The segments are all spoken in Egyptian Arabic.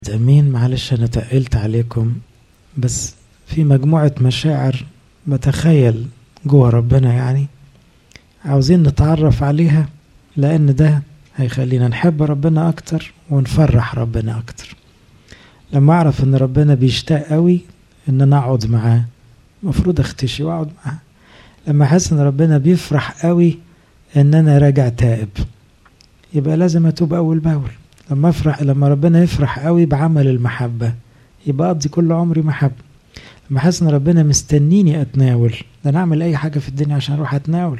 أمين معلش أنا تقلت عليكم بس في مجموعة مشاعر بتخيل جوه ربنا يعني عاوزين نتعرف عليها لأن ده هيخلينا نحب ربنا أكتر ونفرح ربنا أكتر لما أعرف إن ربنا بيشتاق قوي إن أنا أقعد معاه المفروض أختشي وأقعد معاه لما أحس إن ربنا بيفرح قوي إن أنا راجع تائب يبقى لازم أتوب أول بأول لما افرح لما ربنا يفرح قوي بعمل المحبه يبقى اقضي كل عمري محبه لما احس ان ربنا مستنيني اتناول ده انا اعمل اي حاجه في الدنيا عشان اروح اتناول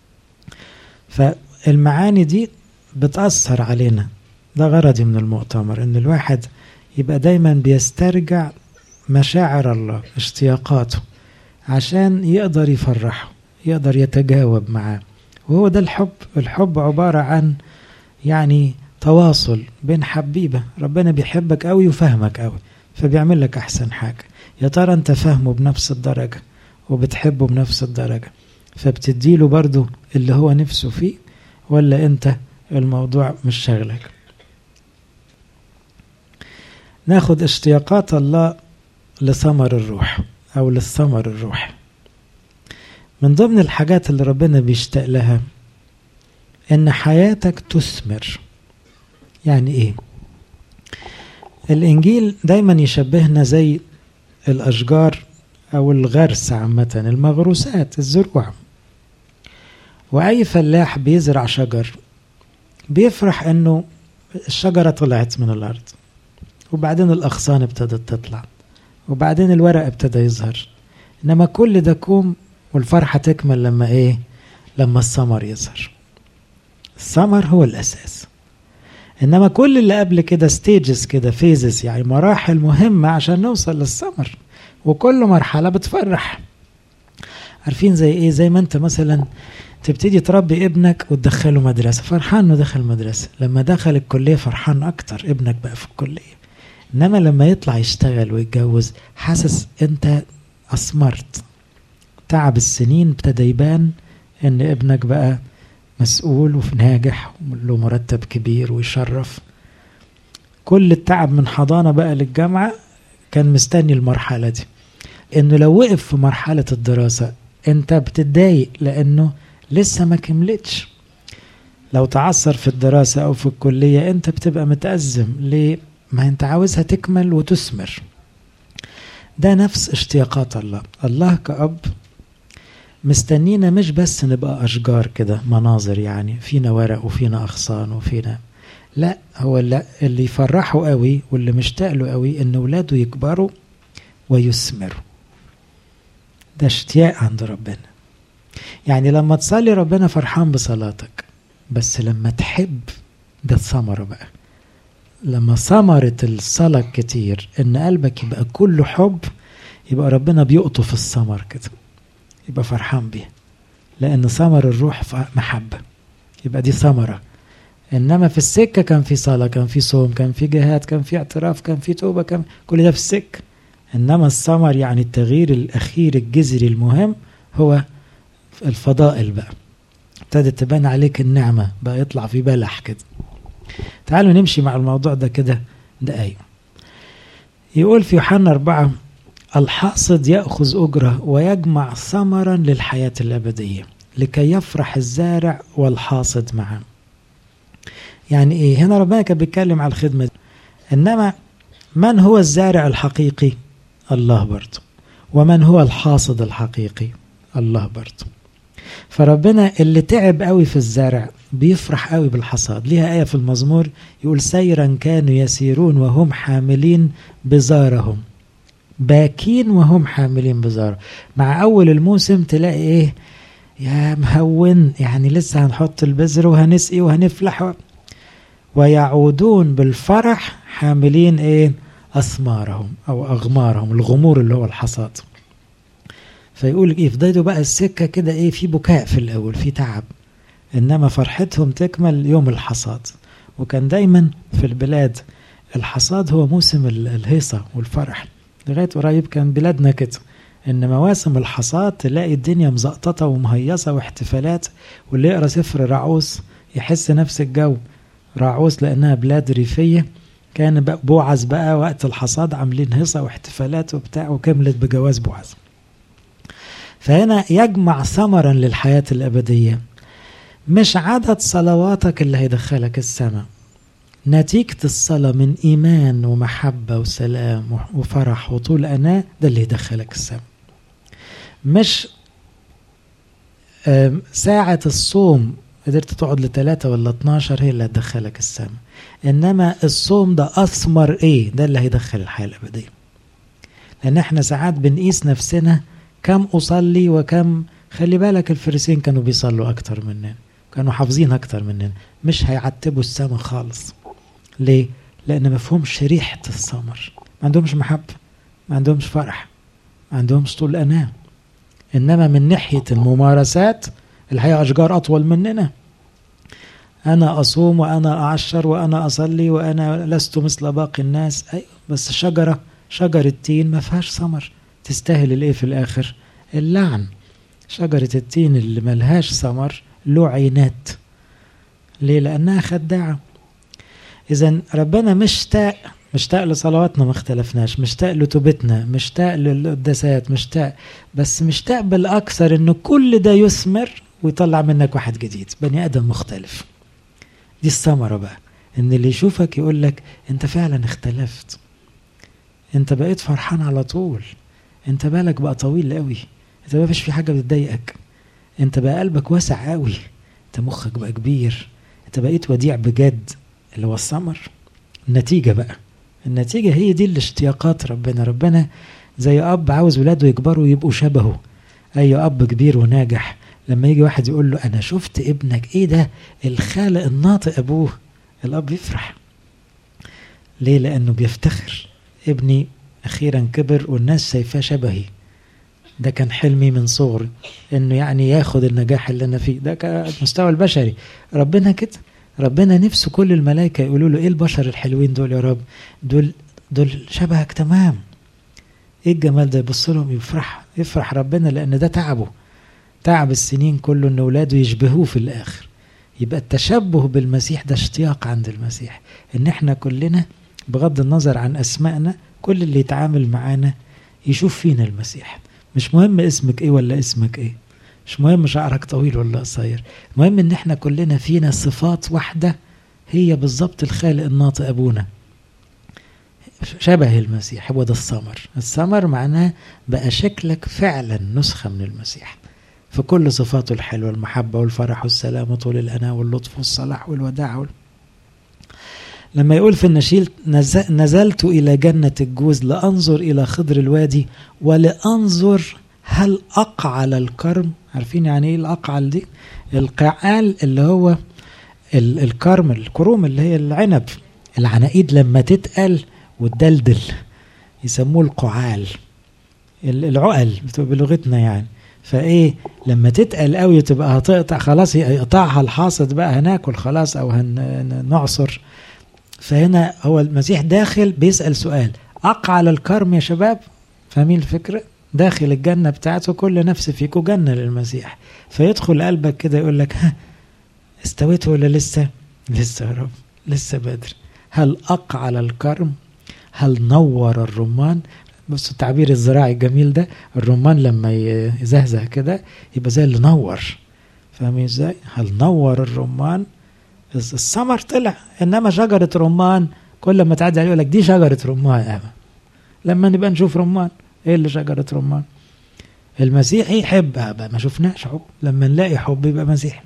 فالمعاني دي بتاثر علينا ده غرضي من المؤتمر ان الواحد يبقى دايما بيسترجع مشاعر الله اشتياقاته عشان يقدر يفرحه يقدر يتجاوب معاه وهو ده الحب الحب عباره عن يعني تواصل بين حبيبة ربنا بيحبك قوي وفهمك قوي فبيعمل لك أحسن حاجة يا ترى أنت فاهمه بنفس الدرجة وبتحبه بنفس الدرجة فبتديله برضو اللي هو نفسه فيه ولا أنت الموضوع مش شغلك ناخد اشتياقات الله لثمر الروح أو للثمر الروح من ضمن الحاجات اللي ربنا بيشتاق لها إن حياتك تثمر يعني ايه الانجيل دايما يشبهنا زي الاشجار او الغرس عامه المغروسات الزروع واي فلاح بيزرع شجر بيفرح انه الشجره طلعت من الارض وبعدين الاغصان ابتدت تطلع وبعدين الورق ابتدى يظهر انما كل ده كوم والفرحه تكمل لما ايه لما الثمر يظهر الثمر هو الاساس انما كل اللي قبل كده ستيجز كده فيزز يعني مراحل مهمه عشان نوصل للثمر وكل مرحله بتفرح عارفين زي ايه زي ما انت مثلا تبتدي تربي ابنك وتدخله مدرسه فرحان انه دخل مدرسه لما دخل الكليه فرحان اكتر ابنك بقى في الكليه انما لما يطلع يشتغل ويتجوز حاسس انت اثمرت تعب السنين ابتدى يبان ان ابنك بقى مسؤول وناجح وله مرتب كبير ويشرف كل التعب من حضانة بقى للجامعة كان مستني المرحلة دي انه لو وقف في مرحلة الدراسة انت بتتضايق لانه لسه ما كملتش لو تعثر في الدراسة او في الكلية انت بتبقى متأزم ليه ما انت عاوزها تكمل وتثمر ده نفس اشتياقات الله الله كأب مستنينا مش بس نبقى أشجار كده مناظر يعني فينا ورق وفينا أغصان وفينا لا هو لا اللي يفرحه قوي واللي مشتاق له قوي إن ولاده يكبروا ويثمروا ده اشتياق عند ربنا يعني لما تصلي ربنا فرحان بصلاتك بس لما تحب ده الثمرة بقى لما ثمرة الصلاة كتير إن قلبك يبقى كله حب يبقى ربنا بيقطف الثمر كده يبقى فرحان بيها لأن ثمر الروح محبة يبقى دي ثمرة إنما في السكة كان في صلاة كان في صوم كان في جهاد كان في اعتراف كان في توبة كان كل ده في السكة إنما الثمر يعني التغيير الأخير الجذري المهم هو الفضائل بقى ابتدت تبان عليك النعمة بقى يطلع في بلح كده تعالوا نمشي مع الموضوع ده كده دقايق يقول في يوحنا أربعة الحاصد يأخذ أجرة ويجمع ثمرا للحياة الأبدية لكي يفرح الزارع والحاصد معا يعني إيه هنا ربنا كان بيتكلم على الخدمة دي. إنما من هو الزارع الحقيقي الله برضه ومن هو الحاصد الحقيقي الله برضه فربنا اللي تعب قوي في الزرع بيفرح قوي بالحصاد ليها آية في المزمور يقول سيرا كانوا يسيرون وهم حاملين بزارهم باكين وهم حاملين بزار مع اول الموسم تلاقي ايه يا مهون يعني لسه هنحط البذر وهنسقي وهنفلح ويعودون بالفرح حاملين ايه اثمارهم او اغمارهم الغمور اللي هو الحصاد فيقول ايه فضلوا بقى السكه كده ايه في بكاء في الاول في تعب انما فرحتهم تكمل يوم الحصاد وكان دايما في البلاد الحصاد هو موسم الهيصه والفرح لغايه قريب كان بلادنا كده ان مواسم الحصاد تلاقي الدنيا مزقططه ومهيصه واحتفالات واللي يقرا سفر رعوس يحس نفس الجو رعوس لانها بلاد ريفيه كان بوعز بقى وقت الحصاد عاملين هصة واحتفالات وبتاع وكملت بجواز بوعز فهنا يجمع ثمرا للحياة الأبدية مش عدد صلواتك اللي هيدخلك السماء نتيجة الصلاة من إيمان ومحبة وسلام وفرح وطول أناة ده اللي يدخلك السماء مش ساعة الصوم قدرت تقعد لثلاثة ولا 12 هي اللي هتدخلك السماء إنما الصوم ده أثمر إيه ده اللي هيدخل الحياة الأبدية لأن إحنا ساعات بنقيس نفسنا كم أصلي وكم خلي بالك الفريسين كانوا بيصلوا أكتر مننا كانوا حافظين أكتر مننا مش هيعتبوا السماء خالص ليه؟ لأن مفهومش ريحة الثمر ما عندهمش محبة ما عندهمش فرح ما عندهمش طول أنام إنما من ناحية الممارسات الحقيقة أشجار أطول مننا أنا أصوم وأنا أعشر وأنا أصلي وأنا لست مثل باقي الناس أيوة بس شجرة شجر التين ما فيهاش ثمر تستاهل الإيه في الآخر اللعن شجرة التين اللي ملهاش ثمر له عينات ليه لأنها خداعة إذا ربنا مشتاق مشتاق لصلواتنا ما اختلفناش مشتاق لتوبتنا مشتاق للقداسات مشتاق بس مشتاق بالأكثر إنه كل ده يثمر ويطلع منك واحد جديد بني آدم مختلف دي الثمرة بقى إن اللي يشوفك يقول لك أنت فعلا اختلفت أنت بقيت فرحان على طول أنت بالك بقى طويل قوي أنت ما فيش في حاجة بتضايقك أنت بقى قلبك واسع قوي أنت مخك بقى كبير أنت بقيت وديع بجد اللي هو الثمر النتيجة بقى النتيجة هي دي الاشتياقات ربنا ربنا زي أب عاوز ولاده يكبروا ويبقوا شبهه أي أب كبير وناجح لما يجي واحد يقول له أنا شفت ابنك إيه ده الخالق الناطق أبوه الأب يفرح ليه لأنه بيفتخر ابني أخيرا كبر والناس شايفاه شبهي ده كان حلمي من صغري انه يعني ياخد النجاح اللي انا فيه ده كمستوى البشري ربنا كده ربنا نفسه كل الملائكه يقولوا له ايه البشر الحلوين دول يا رب دول دول شبهك تمام ايه الجمال ده يبص لهم يفرح يفرح ربنا لان ده تعبه تعب السنين كله ان اولاده يشبهوه في الاخر يبقى التشبه بالمسيح ده اشتياق عند المسيح ان احنا كلنا بغض النظر عن اسمائنا كل اللي يتعامل معانا يشوف فينا المسيح مش مهم اسمك ايه ولا اسمك ايه مش مهم شعرك طويل ولا قصير المهم ان احنا كلنا فينا صفات واحدة هي بالظبط الخالق الناطق ابونا شبه المسيح هو ده الثمر الثمر معناه بقى شكلك فعلا نسخة من المسيح في كل صفاته الحلوة المحبة والفرح والسلام وطول الأناة واللطف والصلاح والوداع وال... لما يقول في النشيل نزلت إلى جنة الجوز لأنظر إلى خضر الوادي ولأنظر هل أقعل الكرم عارفين يعني إيه الأقعل دي القعال اللي هو الكرم الكروم اللي هي العنب العناقيد لما تتقل وتدلدل يسموه القعال العقل بلغتنا يعني فايه لما تتقل قوي تبقى هتقطع خلاص يقطعها الحاصد بقى هناكل خلاص او هنعصر فهنا هو المسيح داخل بيسأل سؤال أقعل الكرم يا شباب فاهمين الفكرة داخل الجنة بتاعته كل نفس فيكم جنة للمسيح فيدخل قلبك كده يقول لك ها استويت ولا لسه لسه يا رب لسه بدري هل أقعل الكرم هل نور الرمان بص التعبير الزراعي الجميل ده الرمان لما يزهزه كده يبقى زي اللي نور فاهمين ازاي هل نور الرمان الثمر طلع انما شجره رمان كل ما تعدي عليه يقول لك دي شجره رمان أما. لما نبقى نشوف رمان ايه اللي شجره رمان المسيح يحب بقى ما شفناش حب لما نلاقي حب يبقى مسيح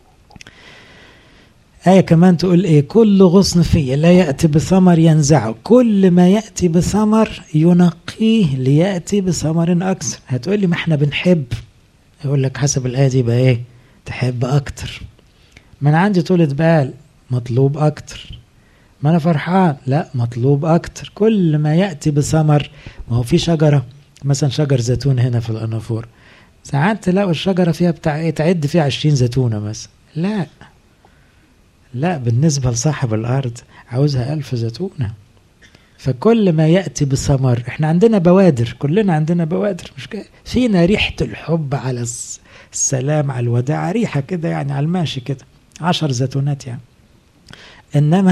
آية كمان تقول إيه كل غصن فيه لا يأتي بثمر ينزعه كل ما يأتي بثمر ينقيه ليأتي بثمر أكثر هتقول لي ما احنا بنحب يقول لك حسب الآية دي بقى إيه تحب أكتر ما أنا عندي طولة بال مطلوب أكتر ما أنا فرحان لا مطلوب أكتر كل ما يأتي بثمر ما هو في شجرة مثلا شجر زيتون هنا في الأنافور ساعات تلاقوا الشجرة فيها بتاع إيه تعد فيها 20 زيتونة مثلا لا لا بالنسبة لصاحب الأرض عاوزها ألف زيتونة فكل ما يأتي بثمر احنا عندنا بوادر كلنا عندنا بوادر مش كده فينا ريحة الحب على السلام على الوداع ريحة كده يعني على الماشي كده عشر زيتونات يعني إنما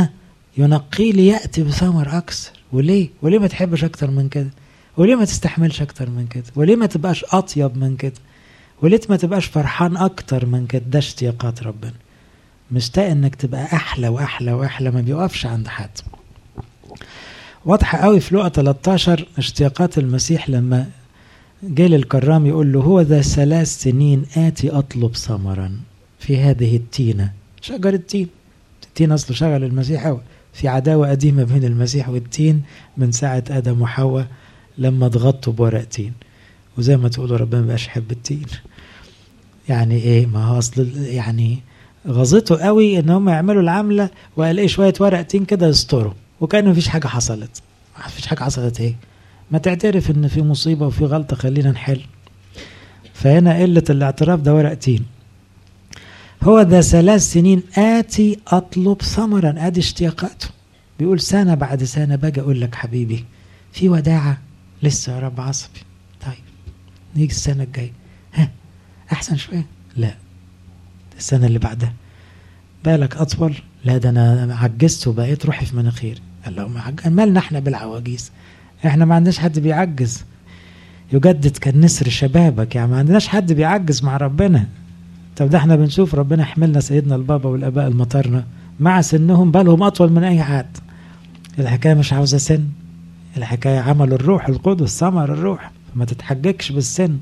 ينقي لي يأتي بثمر أكثر وليه؟ وليه ما تحبش أكتر من كده؟ وليه ما تستحملش أكتر من كده؟ وليه ما تبقاش أطيب من كده؟ وليه ما تبقاش فرحان أكتر من كده؟ ده اشتياقات ربنا مشتاق إنك تبقى أحلى وأحلى وأحلى ما بيقفش عند حد واضحة قوي في لقى 13 اشتياقات المسيح لما جه للكرام يقول له هو ذا ثلاث سنين آتي أطلب ثمرا في هذه التينة شجر التين التين أصله شغل المسيح قوي في عداوة قديمة بين المسيح والتين من ساعة آدم وحواء لما اتغطوا بورق تين وزي ما تقولوا ربنا مبقاش يحب التين يعني ايه ما هو اصل يعني غزته قوي ان هم يعملوا العملة وقال ايه شوية ورق تين كده يستروا وكان مفيش حاجة حصلت مفيش حاجة حصلت ايه ما تعترف ان في مصيبة وفي غلطة خلينا نحل فهنا قلة الاعتراف ده ورق تين هو ذا ثلاث سنين آتي أطلب ثمرا أدي اشتياقاته بيقول سنة بعد سنة باجي أقول لك حبيبي في وداعة لسه يا رب عصبي طيب نيجي السنة الجاية ها أحسن شوية لا السنة اللي بعدها بالك أطول لا ده أنا عجزت وبقيت روحي في مناخيري قال له مالنا احنا بالعواجيز احنا ما عندناش حد بيعجز يجدد كالنسر شبابك يعني ما عندناش حد بيعجز مع ربنا طب ده احنا بنشوف ربنا يحملنا سيدنا البابا والاباء المطرنا مع سنهم بالهم اطول من اي حد الحكايه مش عاوزه سن الحكايه عمل الروح القدس ثمر الروح ما تتحججش بالسن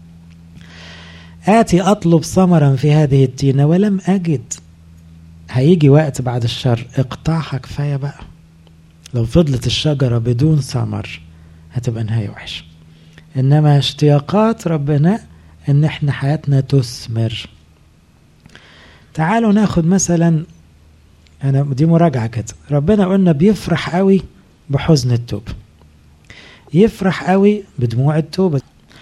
آتي أطلب ثمرا في هذه التينة ولم أجد هيجي وقت بعد الشر اقطعها كفاية بقى لو فضلت الشجرة بدون ثمر هتبقى نهاية وحشة إنما اشتياقات ربنا إن إحنا حياتنا تثمر تعالوا ناخد مثلا أنا دي مراجعة كده ربنا قلنا بيفرح قوي بحزن التوبة يفرح قوي بدموع التوبة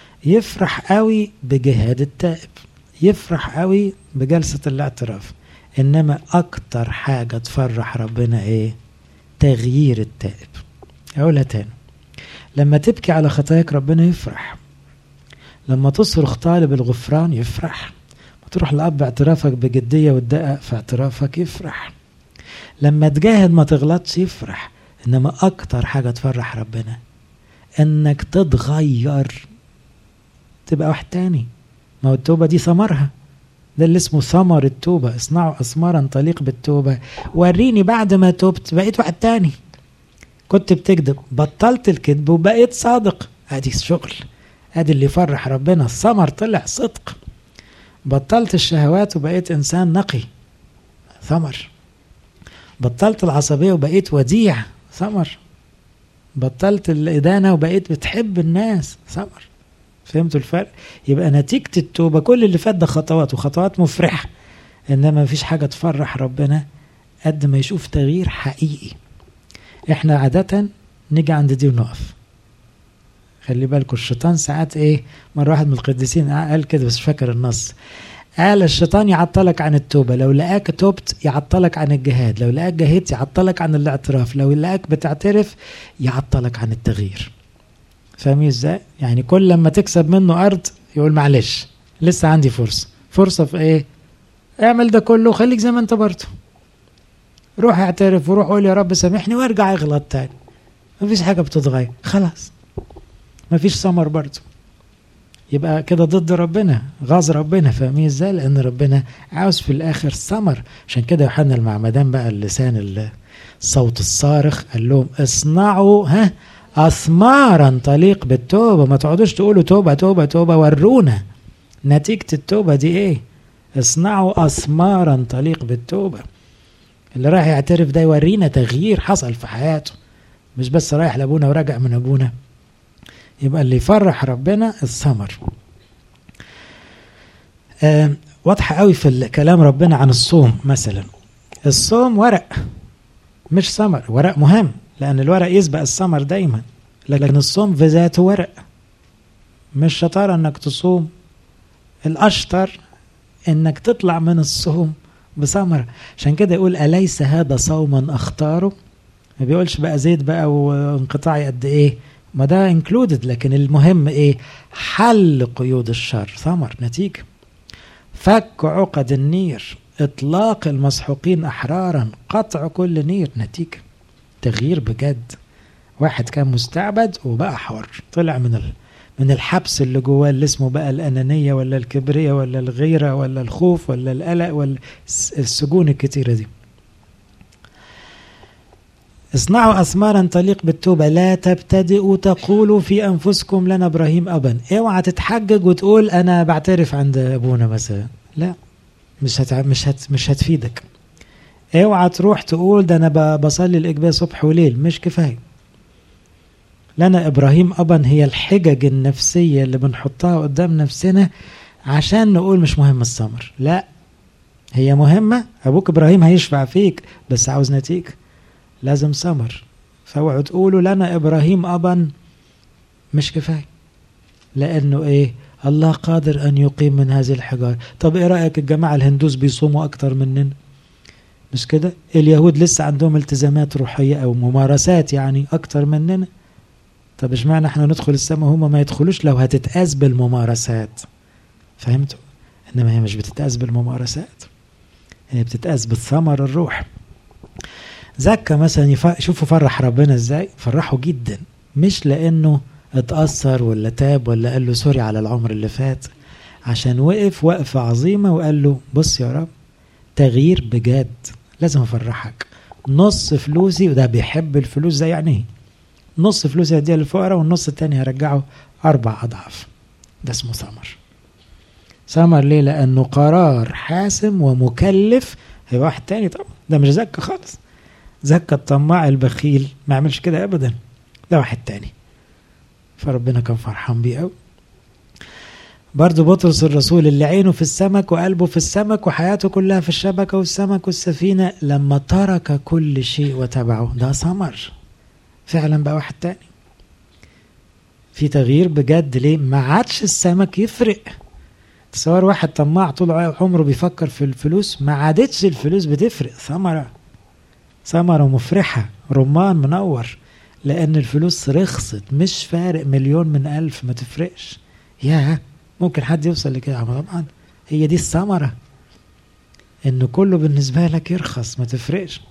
يفرح قوي بجهاد التائب يفرح قوي بجلسة الاعتراف إنما أكتر حاجة تفرح ربنا إيه تغيير التائب أقولها تاني لما تبكي على خطاياك ربنا يفرح لما تصرخ طالب الغفران يفرح لما تروح لأب اعترافك بجدية وتدقق في اعترافك يفرح لما تجاهد ما تغلطش يفرح إنما أكتر حاجة تفرح ربنا إنك تتغير تبقى واحد تاني ما هو التوبة دي ثمرها ده اللي اسمه ثمر التوبة اصنعوا أثمارا تليق بالتوبة وريني بعد ما تبت بقيت واحد تاني كنت بتكذب بطلت الكذب وبقيت صادق ادي الشغل ادي اللي يفرح ربنا الثمر طلع صدق بطلت الشهوات وبقيت انسان نقي ثمر بطلت العصبية وبقيت وديع ثمر بطلت الإدانة وبقيت بتحب الناس ثمر فهمتوا الفرق يبقى نتيجة التوبة كل اللي فات ده خطوات وخطوات مفرحة إنما مفيش حاجة تفرح ربنا قد ما يشوف تغيير حقيقي احنا عادة نيجي عند دي ونقف خلي بالكم الشيطان ساعات ايه مرة واحد من القديسين قال كده بس فاكر النص قال الشيطان يعطلك عن التوبة لو لقاك توبت يعطلك عن الجهاد لو لقاك جهدت يعطلك عن الاعتراف لو لقاك بتعترف يعطلك عن التغيير فاهمين ازاي يعني كل لما تكسب منه ارض يقول معلش لسه عندي فرصة فرصة في ايه اعمل ده كله وخليك زي ما انت برضه روح اعترف وروح قول يا رب سامحني وارجع اغلط تاني مفيش حاجة بتتغير خلاص مفيش ثمر برضه يبقى كده ضد ربنا غاظ ربنا فاهمين ازاي لان ربنا عاوز في الاخر ثمر عشان كده يوحنا المعمدان بقى اللسان الصوت الصارخ قال لهم اصنعوا ها اثمارا تليق بالتوبه ما تقعدوش تقولوا توبه توبه توبه ورونا نتيجه التوبه دي ايه اصنعوا اثمارا تليق بالتوبه اللي رايح يعترف ده يورينا تغيير حصل في حياته مش بس رايح لابونا وراجع من ابونا يبقى اللي يفرح ربنا الثمر آه واضحة قوي في كلام ربنا عن الصوم مثلا الصوم ورق مش ثمر ورق مهم لأن الورق يسبق الثمر دايما لكن الصوم في ذاته ورق مش شطارة انك تصوم الأشطر انك تطلع من الصوم بثمرة عشان كده يقول أليس هذا صوما أختاره ما بيقولش بقى زيت بقى وانقطاعي قد ايه ما ده انكلودد لكن المهم ايه حل قيود الشر ثمر نتيجة فك عقد النير إطلاق المسحوقين أحرارا قطع كل نير نتيجة تغيير بجد واحد كان مستعبد وبقى حر طلع من ال... من الحبس اللي جواه اللي اسمه بقى الأنانية ولا الكبرية ولا الغيرة ولا الخوف ولا القلق ولا السجون الكتيرة دي اصنعوا أثمارا تليق بالتوبة لا تبتدئوا تقولوا في أنفسكم لنا إبراهيم أبا اوعى تتحجج وتقول أنا بعترف عند أبونا مثلا لا مش هت... مش هت... مش هتفيدك اوعى تروح تقول ده أنا بصلي الإجباء صبح وليل مش كفاية لنا إبراهيم أبا هي الحجج النفسية اللي بنحطها قدام نفسنا عشان نقول مش مهم الثمر لا هي مهمة أبوك إبراهيم هيشفع فيك بس عاوز نتيجة لازم ثمر فاوعوا تقولوا لنا ابراهيم ابا مش كفايه لانه ايه الله قادر ان يقيم من هذه الحجاره طب ايه رايك الجماعه الهندوس بيصوموا اكتر مننا مش كده اليهود لسه عندهم التزامات روحيه او ممارسات يعني اكتر مننا طب اشمعنى احنا ندخل السماء هما ما يدخلوش لو هتتقاس بالممارسات فهمتوا انما هي مش بتتقاس بالممارسات هي بتتقاس بالثمر الروح زكى مثلا يف... شوفوا فرح ربنا ازاي فرحه جدا مش لانه اتأثر ولا تاب ولا قال له سوري على العمر اللي فات عشان وقف وقفة عظيمة وقال له بص يا رب تغيير بجد لازم افرحك نص فلوسي وده بيحب الفلوس زي يعني ايه نص فلوسي هديها للفقراء والنص التاني هرجعه اربع اضعاف ده اسمه ثمر ثمر ليه لانه قرار حاسم ومكلف هي واحد تاني طبعا ده مش زكى خالص زكى الطماع البخيل ما يعملش كده ابدا ده واحد تاني فربنا كان فرحان بيه قوي برضه بطرس الرسول اللي عينه في السمك وقلبه في السمك وحياته كلها في الشبكة والسمك والسفينة لما ترك كل شيء وتبعه ده ثمر فعلا بقى واحد تاني في تغيير بجد ليه ما عادش السمك يفرق تصور واحد طماع طول عمره بيفكر في الفلوس ما عادتش الفلوس بتفرق ثمره ثمرة مفرحة رمان منور لأن الفلوس رخصت مش فارق مليون من ألف ما تفرقش يا ممكن حد يوصل لكده طبعا هي دي الثمرة إن كله بالنسبة لك يرخص ما تفرقش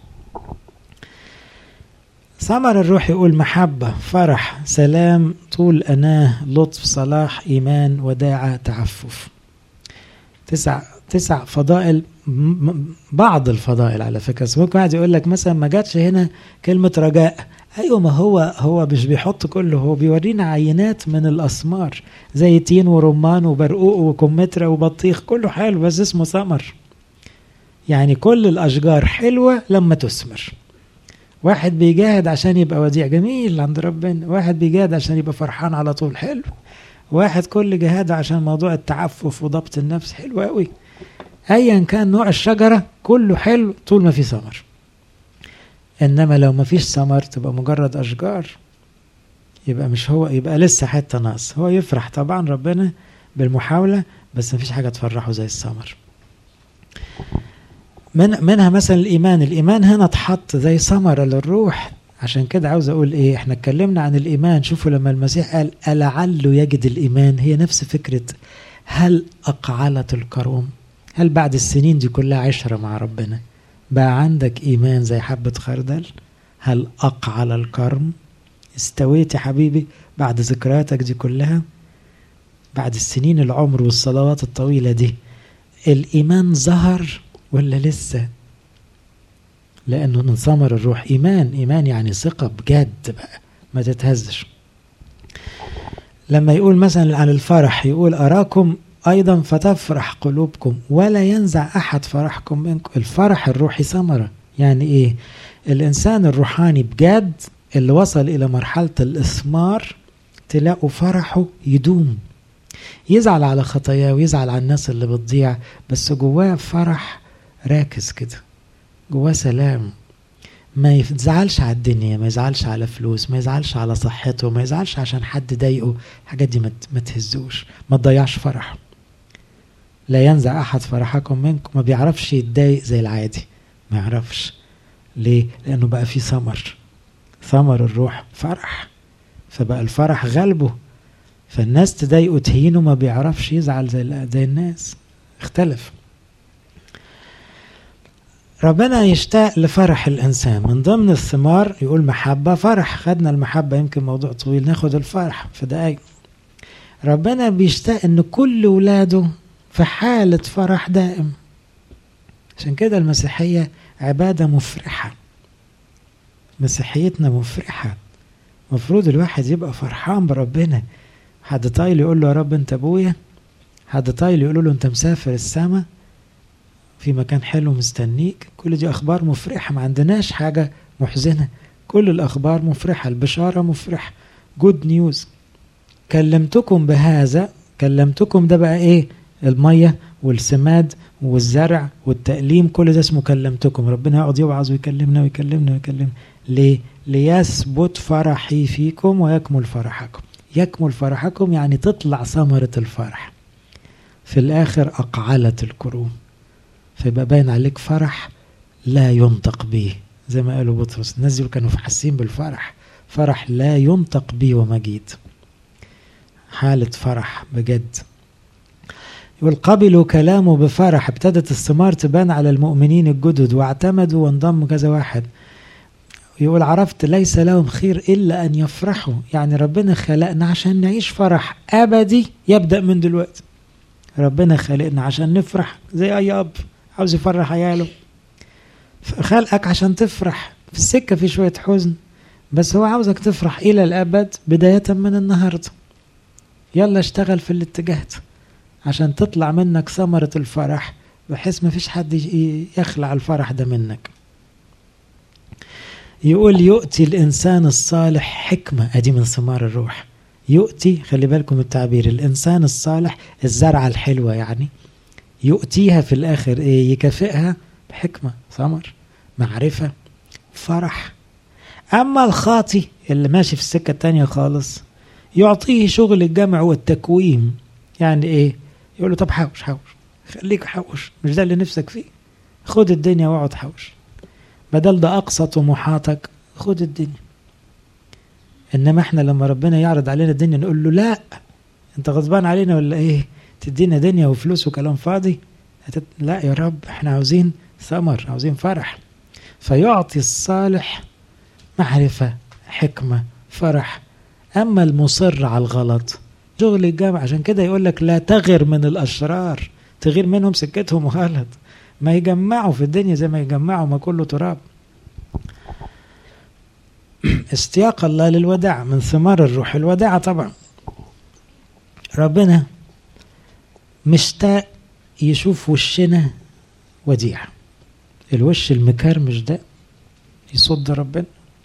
ثمر الروح يقول محبة فرح سلام طول أناه لطف صلاح إيمان وداعة تعفف تسع تسع فضائل بعض الفضائل على فكره بس ممكن واحد يقول لك مثلا ما جاتش هنا كلمه رجاء ايوه ما هو هو مش بيحط كله هو بيورينا عينات من الاسمار زي تين ورمان وبرقوق وكمثرى وبطيخ كله حلو بس اسمه ثمر يعني كل الاشجار حلوه لما تثمر واحد بيجاهد عشان يبقى وديع جميل عند ربنا واحد بيجاهد عشان يبقى فرحان على طول حلو واحد كل جهاده عشان موضوع التعفف وضبط النفس حلو قوي ايا كان نوع الشجره كله حلو طول ما في ثمر انما لو ما فيش ثمر تبقى مجرد اشجار يبقى مش هو يبقى لسه حته ناقص هو يفرح طبعا ربنا بالمحاوله بس ما فيش حاجه تفرحه زي الثمر من منها مثلا الايمان الايمان هنا اتحط زي ثمره للروح عشان كده عاوز اقول ايه احنا اتكلمنا عن الايمان شوفوا لما المسيح قال ألعله يجد الايمان هي نفس فكره هل اقعلت الكروم هل بعد السنين دي كلها عشرة مع ربنا بقى عندك إيمان زي حبة خردل هل أقعل الكرم استويت يا حبيبي بعد ذكرياتك دي كلها بعد السنين العمر والصلوات الطويلة دي الإيمان ظهر ولا لسه لأنه من ثمر الروح إيمان إيمان يعني ثقة بجد بقى ما تتهزش لما يقول مثلا عن الفرح يقول أراكم أيضا فتفرح قلوبكم ولا ينزع أحد فرحكم منكم الفرح الروحي ثمرة يعني إيه الإنسان الروحاني بجد اللي وصل إلى مرحلة الإثمار تلاقوا فرحه يدوم يزعل على خطاياه ويزعل على الناس اللي بتضيع بس جواه فرح راكز كده جواه سلام ما يزعلش على الدنيا ما يزعلش على فلوس ما يزعلش على صحته ما يزعلش عشان حد ضايقه الحاجات دي ما تهزوش ما تضيعش فرحه لا ينزع احد فرحكم منكم ما بيعرفش يتضايق زي العادي ما يعرفش ليه لانه بقى في ثمر ثمر الروح فرح فبقى الفرح غلبه فالناس تضايقه تهينه ما بيعرفش يزعل زي زي الناس اختلف ربنا يشتاق لفرح الإنسان من ضمن الثمار يقول محبة فرح خدنا المحبة يمكن موضوع طويل ناخد الفرح في دقايق ربنا بيشتاق ان كل ولاده في حالة فرح دائم عشان كده المسيحية عبادة مفرحة مسيحيتنا مفرحة مفروض الواحد يبقى فرحان بربنا حد طايل يقول له يا رب انت ابويا حد طايل يقول له انت مسافر السما في مكان حلو مستنيك كل دي اخبار مفرحة ما عندناش حاجة محزنة كل الاخبار مفرحة البشارة مفرحة جود نيوز كلمتكم بهذا كلمتكم ده بقى ايه المية والسماد والزرع والتأليم كل ده اسمه كلمتكم ربنا يقعد يوعظ ويكلمنا ويكلمنا ويكلمنا ليه ليثبت فرحي فيكم ويكمل فرحكم يكمل فرحكم يعني تطلع ثمرة الفرح في الآخر أقعلت الكروم فيبقى باين عليك فرح لا ينطق به زي ما قالوا بطرس الناس دول كانوا حاسين بالفرح فرح لا ينطق به ومجيد حالة فرح بجد يقول قبلوا كلامه بفرح ابتدت الثمار تبان على المؤمنين الجدد واعتمدوا وانضموا كذا واحد يقول عرفت ليس لهم خير إلا أن يفرحوا يعني ربنا خلقنا عشان نعيش فرح أبدي يبدأ من دلوقتي ربنا خلقنا عشان نفرح زي أي أب عاوز يفرح عياله خلقك عشان تفرح في السكة في شوية حزن بس هو عاوزك تفرح إلى الأبد بداية من النهاردة يلا اشتغل في الاتجاهات عشان تطلع منك ثمرة الفرح بحيث ما فيش حد يخلع الفرح ده منك يقول يؤتي الإنسان الصالح حكمة أدي من ثمار الروح يؤتي خلي بالكم التعبير الإنسان الصالح الزرعة الحلوة يعني يؤتيها في الآخر إيه يكافئها بحكمة ثمر معرفة فرح أما الخاطي اللي ماشي في السكة التانية خالص يعطيه شغل الجمع والتكويم يعني إيه يقول له طب حوش حوش خليك حوش مش ده اللي نفسك فيه خد الدنيا واقعد حوش بدل ده أقصى طموحاتك خد الدنيا إنما إحنا لما ربنا يعرض علينا الدنيا نقول له لا أنت غضبان علينا ولا إيه تدينا دنيا وفلوس وكلام فاضي لا يا رب إحنا عاوزين ثمر عاوزين فرح فيعطي الصالح معرفة حكمة فرح أما المصر على الغلط شغل الجامع عشان كده يقول لك لا تغر من الأشرار تغير منهم سكتهم غلط ما يجمعوا في الدنيا زي ما يجمعوا ما كله تراب استياق الله للوداع من ثمار الروح الوداعة طبعا ربنا مشتاق يشوف وشنا وديع الوش المكرمش ده يصد ربنا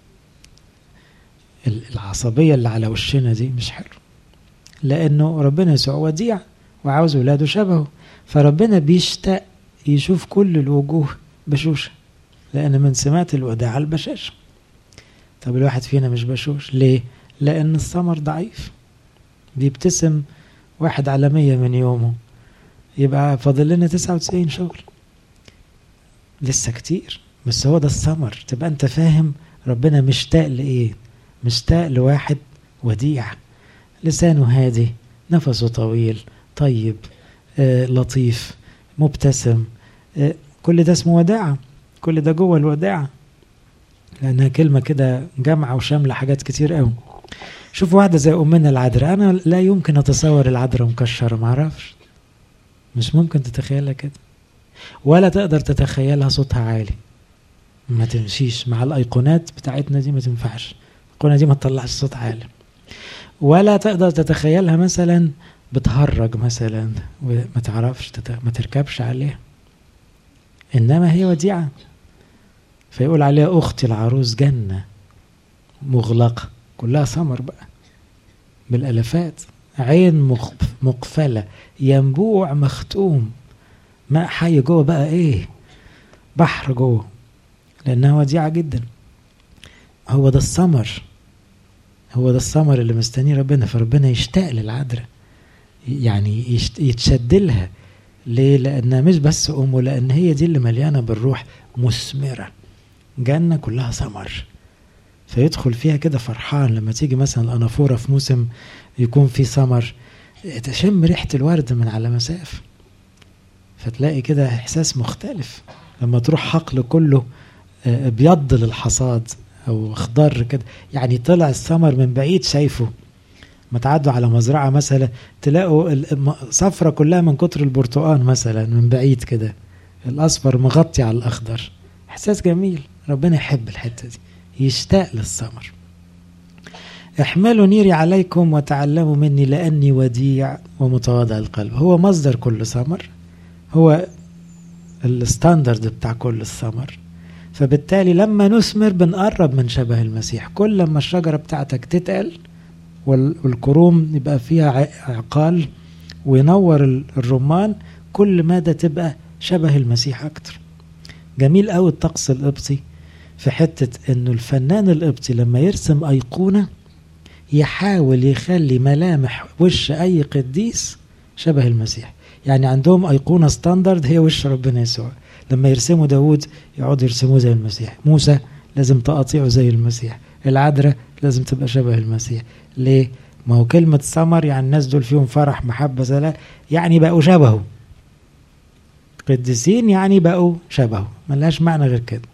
العصبية اللي على وشنا دي مش حلو لأنه ربنا يسوع وديع وعاوز ولاده شبهه فربنا بيشتاق يشوف كل الوجوه بشوشة لأن من سمات الوداع البشاشة طب الواحد فينا مش بشوش ليه؟ لأن الثمر ضعيف بيبتسم واحد على مية من يومه يبقى فاضل لنا تسعة وتسعين شغل لسه كتير بس هو ده الثمر تبقى انت فاهم ربنا مشتاق لإيه مشتاق لواحد وديع لسانه هادي نفسه طويل طيب آه لطيف مبتسم آه كل ده اسمه وداعة كل ده جوه الوداعة لأنها كلمة كده جامعة وشاملة حاجات كتير قوي شوف واحدة زي أمنا العذراء أنا لا يمكن أتصور العذراء مكشرة معرفش مش ممكن تتخيلها كده ولا تقدر تتخيلها صوتها عالي ما تمشيش مع الأيقونات بتاعتنا دي ما تنفعش الأيقونة دي ما تطلعش صوت عالي ولا تقدر تتخيلها مثلا بتهرج مثلا وما تعرفش ما تركبش عليها إنما هي وديعة فيقول عليها أختي العروس جنة مغلقة كلها ثمر بقى بالالافات عين مقفله ينبوع مختوم ماء حي جوه بقى ايه بحر جوه لانها وديعه جدا هو ده الثمر هو ده الثمر اللي مستنيه ربنا فربنا يشتاق للعذراء يعني يتشد لها ليه لانها مش بس امه لان هي دي اللي مليانه بالروح مثمره جنه كلها ثمر فيدخل فيها كده فرحان لما تيجي مثلا الأنافورة في موسم يكون في ثمر تشم ريحة الورد من على مسافة فتلاقي كده إحساس مختلف لما تروح حقل كله ابيض للحصاد او خضر كده يعني طلع الثمر من بعيد شايفه ما تعدوا على مزرعه مثلا تلاقوا صفرة كلها من كتر البرتقال مثلا من بعيد كده الاصفر مغطي على الاخضر احساس جميل ربنا يحب الحته دي يشتاق للثمر احملوا نيري عليكم وتعلموا مني لاني وديع ومتواضع القلب هو مصدر كل ثمر هو الستاندرد بتاع كل الثمر فبالتالي لما نثمر بنقرب من شبه المسيح كل لما الشجرة بتاعتك تتقل والكروم يبقى فيها عقال وينور الرمان كل مادة تبقى شبه المسيح أكتر جميل قوي الطقس القبطي في حتة انه الفنان القبطي لما يرسم أيقونة يحاول يخلي ملامح وش أي قديس شبه المسيح يعني عندهم أيقونة ستاندرد هي وش ربنا يسوع لما يرسموا داود يقعدوا يرسموه زي المسيح موسى لازم تقاطيعه زي المسيح العذراء لازم تبقى شبه المسيح ليه ما هو كلمة سمر يعني الناس دول فيهم فرح محبة سلام يعني بقوا شبهه قديسين يعني بقوا شبهه ملهاش معنى غير كده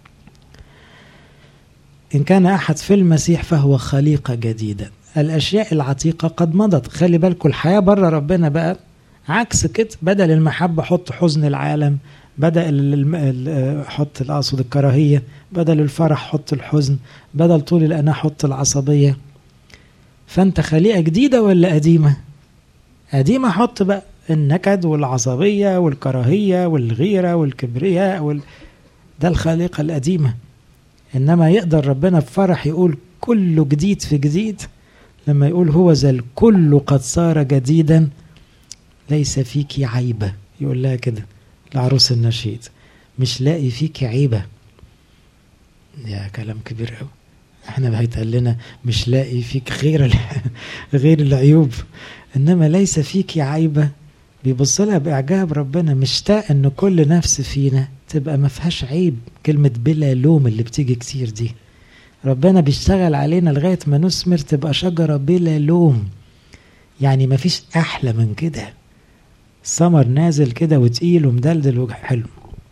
إن كان أحد في المسيح فهو خليقة جديدة الأشياء العتيقة قد مضت خلي بالكم الحياة بره ربنا بقى عكس كده بدل المحبة حط حزن العالم بدل حط اقصد الكراهيه بدل الفرح حط الحزن بدل طول الأنا حط العصبيه فانت خليقه جديده ولا قديمه قديمه حط بقى النكد والعصبيه والكراهيه والغيره والكبرياء وال... ده الخليقه القديمه انما يقدر ربنا بفرح يقول كله جديد في جديد لما يقول هو ذا الكل قد صار جديدا ليس فيك عيبه يقول لها كده العروس النشيد مش لاقي فيك عيبة يا كلام كبير قوي احنا هيتقال لنا مش لاقي فيك غير غير العيوب انما ليس فيك عيبة بيبص لها باعجاب ربنا مشتاق ان كل نفس فينا تبقى ما فيهاش عيب كلمة بلا لوم اللي بتيجي كتير دي ربنا بيشتغل علينا لغاية ما نثمر تبقى شجرة بلا لوم يعني ما فيش أحلى من كده السمر نازل كده وتقيل ومدلدل وحلو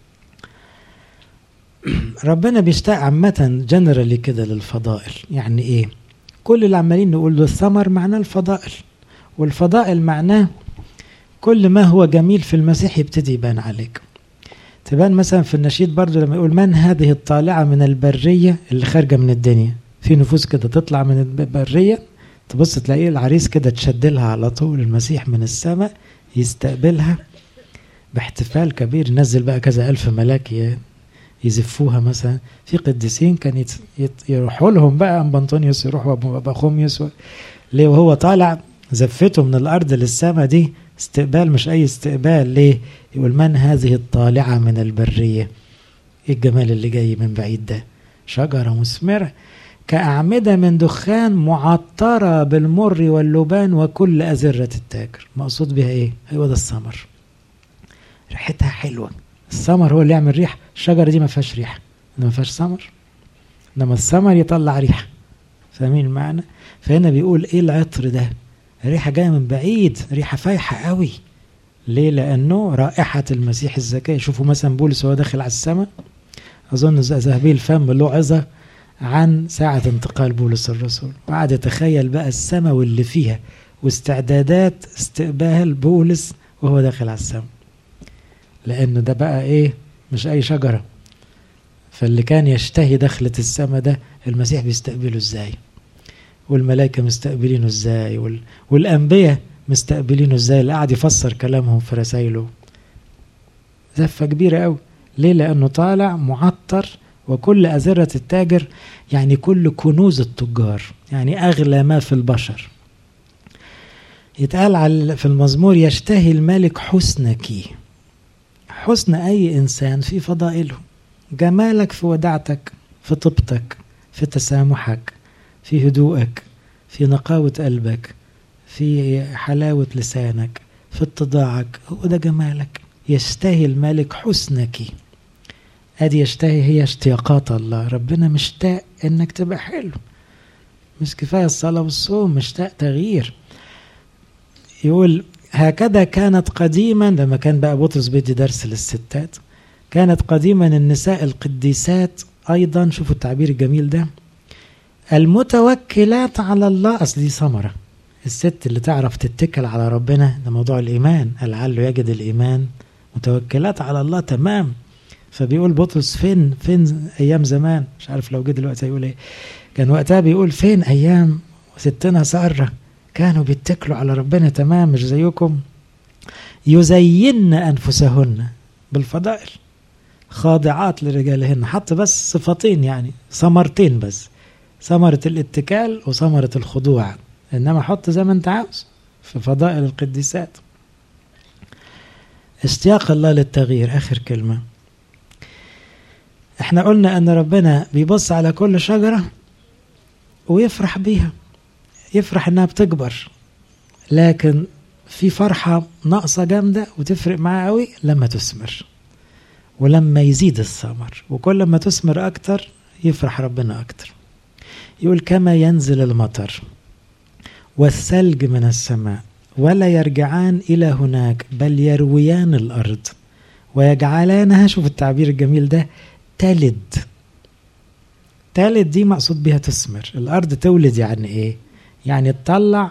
ربنا بيشتاق عامة جنرالي كده للفضائل يعني ايه كل اللي عمالين نقول له الثمر معناه الفضائل والفضائل معناه كل ما هو جميل في المسيح يبتدي يبان عليك تبان مثلا في النشيد برضو لما يقول من هذه الطالعة من البرية اللي خارجة من الدنيا في نفوس كده تطلع من البرية تبص تلاقيه العريس كده تشدلها على طول المسيح من السماء يستقبلها باحتفال كبير ينزل بقى كذا ألف ملاك يزفوها مثلا في قديسين كان يروحوا لهم بقى أم بنطونيوس يروحوا أبو خوميوس ليه وهو طالع زفته من الأرض للسماء دي استقبال مش أي استقبال ليه يقول من هذه الطالعة من البرية إيه الجمال اللي جاي من بعيد ده شجرة مثمرة كأعمدة من دخان معطرة بالمر واللبان وكل أزرة التاجر مقصود بها إيه؟ هو ده الثمر ريحتها حلوة الثمر هو اللي يعمل ريح الشجرة دي ما فيهاش ريحة ما فيهاش ثمر إنما الثمر يطلع ريحة فاهمين المعنى؟ فهنا بيقول إيه العطر ده؟ ريحة جاية من بعيد ريحة فايحة قوي ليه؟ لأنه رائحة المسيح الزكاة شوفوا مثلا بولس وهو داخل على السماء أظن ذهبي الفم له عظة عن ساعة انتقال بولس الرسول وقعد يتخيل بقى السماء واللي فيها واستعدادات استقبال بولس وهو داخل على السماء لأنه ده بقى إيه مش أي شجرة فاللي كان يشتهي دخلة السماء ده المسيح بيستقبله إزاي والملائكة مستقبلينه إزاي وال... والأنبياء مستقبلينه إزاي اللي قاعد يفسر كلامهم في رسائله زفة كبيرة أوي ليه لأنه طالع معطر وكل أزرة التاجر يعني كل كنوز التجار يعني أغلى ما في البشر يتقال في المزمور يشتهي الملك حسنك حسن أي إنسان في فضائله جمالك في ودعتك في طيبتك في تسامحك في هدوءك في نقاوة قلبك في حلاوة لسانك في اتضاعك هو ده جمالك يشتهي الملك حسنك ادي يشتهي هي اشتياقات الله ربنا مشتاق انك تبقى حلو مش كفايه الصلاه والصوم مشتاق تغيير يقول هكذا كانت قديما لما كان بقى بطرس بيدي درس للستات كانت قديما النساء القديسات أيضا شوفوا التعبير الجميل ده المتوكلات على الله أصل دي ثمرة الست اللي تعرف تتكل على ربنا ده موضوع الإيمان لعله يجد الإيمان متوكلات على الله تمام فبيقول بطرس فين فين أيام زمان مش عارف لو جه دلوقتي هيقول إيه كان وقتها بيقول فين أيام ستنا سارة كانوا بيتكلوا على ربنا تمام مش زيكم يزين أنفسهن بالفضائل خاضعات لرجالهن حط بس صفتين يعني ثمرتين بس ثمرة الاتكال وثمرة الخضوع إنما حط زي ما أنت عاوز في فضائل القديسات اشتياق الله للتغيير آخر كلمة احنا قلنا أن ربنا بيبص على كل شجرة ويفرح بيها يفرح إنها بتكبر لكن في فرحة ناقصة جامدة وتفرق معاه قوي لما تثمر ولما يزيد الثمر وكل ما تثمر أكتر يفرح ربنا أكتر يقول كما ينزل المطر والثلج من السماء ولا يرجعان إلى هناك بل يرويان الأرض ويجعلانها شوف التعبير الجميل ده تلد تلد دي مقصود بها تثمر الأرض تولد يعني إيه يعني تطلع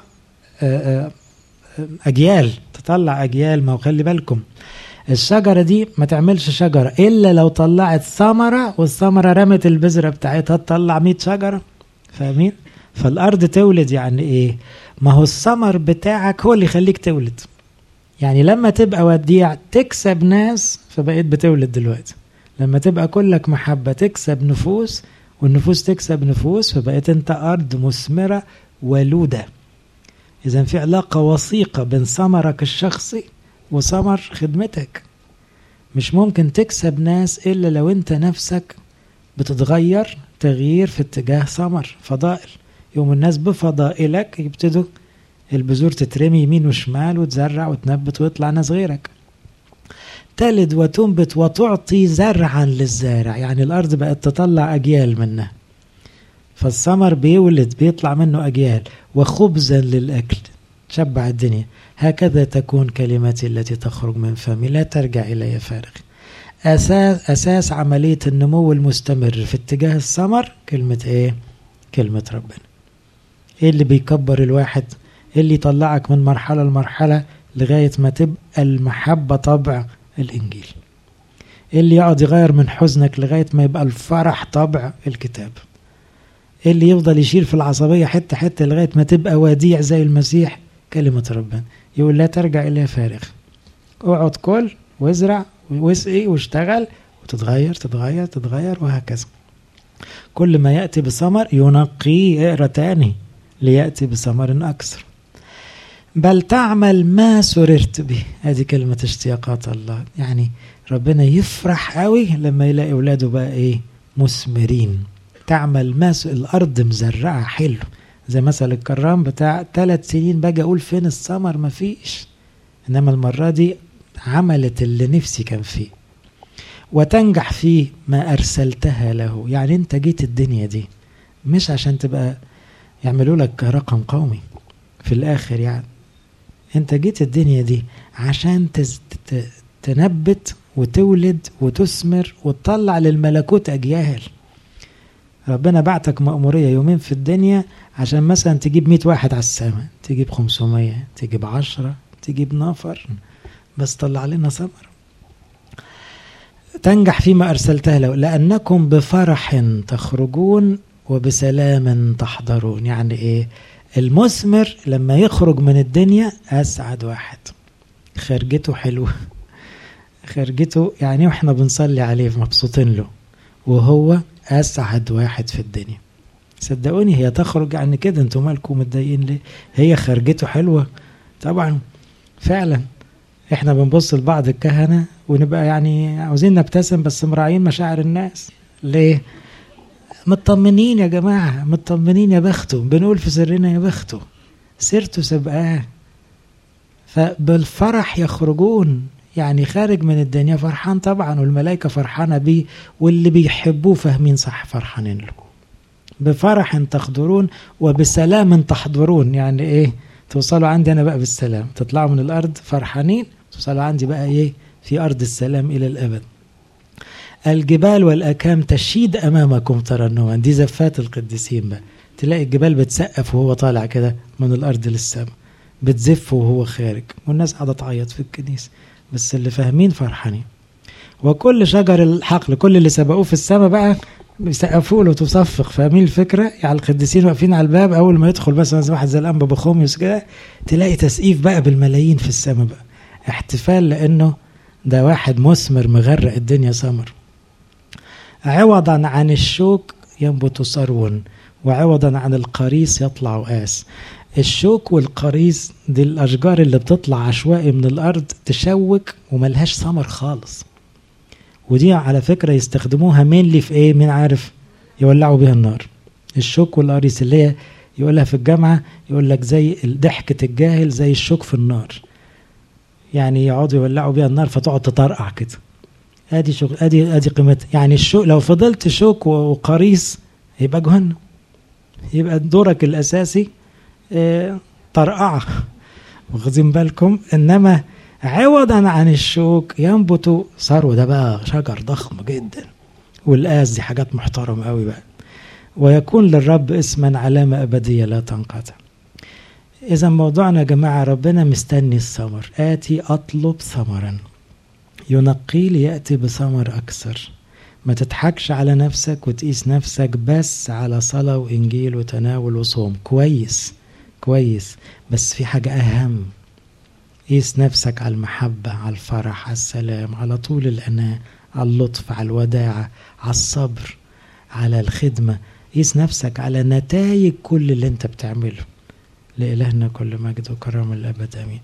أجيال تطلع أجيال ما خلي بالكم الشجرة دي ما تعملش شجرة إلا لو طلعت ثمرة والثمرة رمت البذرة بتاعتها تطلع 100 شجرة فاهمين؟ فالأرض تولد يعني إيه؟ ما هو الثمر بتاعك هو اللي يخليك تولد يعني لما تبقى وديع تكسب ناس فبقيت بتولد دلوقتي لما تبقى كلك محبة تكسب نفوس والنفوس تكسب نفوس فبقيت انت أرض مثمرة ولودة إذا في علاقة وثيقة بين ثمرك الشخصي وثمر خدمتك مش ممكن تكسب ناس إلا لو أنت نفسك بتتغير تغيير في اتجاه ثمر فضائل يوم الناس بفضائلك يبتدوا البذور تترمي يمين وشمال وتزرع وتنبت ويطلع ناس غيرك تلد وتنبت وتعطي زرعا للزارع يعني الأرض بقت تطلع أجيال منها فالثمر بيولد بيطلع منه أجيال وخبزا للأكل تشبع الدنيا هكذا تكون كلمتي التي تخرج من فمي لا ترجع إلي فارغ أساس, أساس عملية النمو المستمر في اتجاه الثمر كلمة إيه؟ كلمة ربنا إيه اللي بيكبر الواحد؟ إيه اللي يطلعك من مرحلة لمرحلة لغاية ما تبقى المحبة طبع الإنجيل إيه اللي يقعد يغير من حزنك لغاية ما يبقى الفرح طبع الكتاب إيه اللي يفضل يشيل في العصبية حتة حتة لغاية ما تبقى وديع زي المسيح كلمة ربنا يقول لا ترجع إلى فارغ اقعد كل وازرع واسقي واشتغل وتتغير تتغير تتغير وهكذا كل ما يأتي بثمر ينقيه اقرا تاني ليأتي بثمر أكثر بل تعمل ما سررت به هذه كلمة اشتياقات الله يعني ربنا يفرح قوي لما يلاقي أولاده بقى إيه مثمرين تعمل ما الأرض مزرعة حلو زي مثلا الكرام بتاع ثلاث سنين باجي أقول فين الثمر مفيش إنما المرة دي عملت اللي نفسي كان فيه وتنجح فيه ما أرسلتها له يعني أنت جيت الدنيا دي مش عشان تبقى يعملوا لك رقم قومي في الآخر يعني أنت جيت الدنيا دي عشان تز... تنبت وتولد وتثمر وتطلع للملكوت أجيال ربنا بعتك مأمورية يومين في الدنيا عشان مثلا تجيب 100 واحد على السماء تجيب 500 تجيب 10 تجيب نفر بس طلع لنا ثمر تنجح فيما أرسلته له لأنكم بفرح تخرجون وبسلام تحضرون يعني إيه المثمر لما يخرج من الدنيا أسعد واحد خرجته حلوة خرجته يعني واحنا بنصلي عليه مبسوطين له وهو أسعد واحد في الدنيا صدقوني هي تخرج عن كده انتوا مالكم متضايقين ليه هي خرجته حلوة طبعا فعلا احنا بنبص لبعض الكهنة ونبقى يعني عاوزين نبتسم بس مراعين مشاعر الناس ليه مطمنين يا جماعة مطمنين يا بخته بنقول في سرنا يا بخته سيرته سبقاه فبالفرح يخرجون يعني خارج من الدنيا فرحان طبعا والملائكة فرحانة بيه واللي بيحبوه فاهمين صح فرحانين له بفرح تخضرون وبسلام تحضرون يعني ايه توصلوا عندي انا بقى بالسلام تطلعوا من الارض فرحانين توصلوا عندي بقى ايه في ارض السلام الى الابد الجبال والأكام تشيد أمامكم ترنما دي زفات القديسين بقى تلاقي الجبال بتسقف وهو طالع كده من الأرض للسماء بتزف وهو خارج والناس قاعدة تعيط في الكنيسة بس اللي فاهمين فرحانين وكل شجر الحقل كل اللي سبقوه في السماء بقى بيسقفوا له تصفق فاهمين الفكره يعني القديسين واقفين على الباب اول ما يدخل مثلا زي واحد زي الانبا بخوميوس كده تلاقي تسقيف بقى بالملايين في السماء بقى احتفال لانه ده واحد مثمر مغرق الدنيا سمر عوضا عن الشوك ينبت ثرو وعوضا عن القريص يطلع آس الشوك والقريص دي الأشجار اللي بتطلع عشوائي من الأرض تشوك وملهاش ثمر خالص ودي على فكرة يستخدموها مينلي في ايه مين عارف يولعوا بيها النار الشوك والقريص اللي هي يقولها في الجامعة يقول لك زي ضحكة الجاهل زي الشوك في النار يعني يقعدوا يولعوا بيها النار فتقعد تطرقع كده ادي شغل ادي ادي قيمتها يعني الشوك لو فضلت شوك وقريص يبقى جهنم يبقى دورك الاساسي اه طرقعه واخدين بالكم انما عوضا عن الشوك ينبت ثروه ده بقى شجر ضخم جدا والآز دي حاجات محترمة قوي بقى ويكون للرب اسما علامة أبدية لا تنقطع إذا موضوعنا يا جماعة ربنا مستني الثمر آتي أطلب ثمرا ينقي ليأتي بثمر أكثر ما تضحكش على نفسك وتقيس نفسك بس على صلاة وإنجيل وتناول وصوم كويس كويس بس في حاجة أهم قيس نفسك على المحبة على الفرح على السلام على طول الأناة على اللطف على الوداعة على الصبر على الخدمة قيس نفسك على نتائج كل اللي انت بتعمله لإلهنا كل مجد وكرم الأبد آمين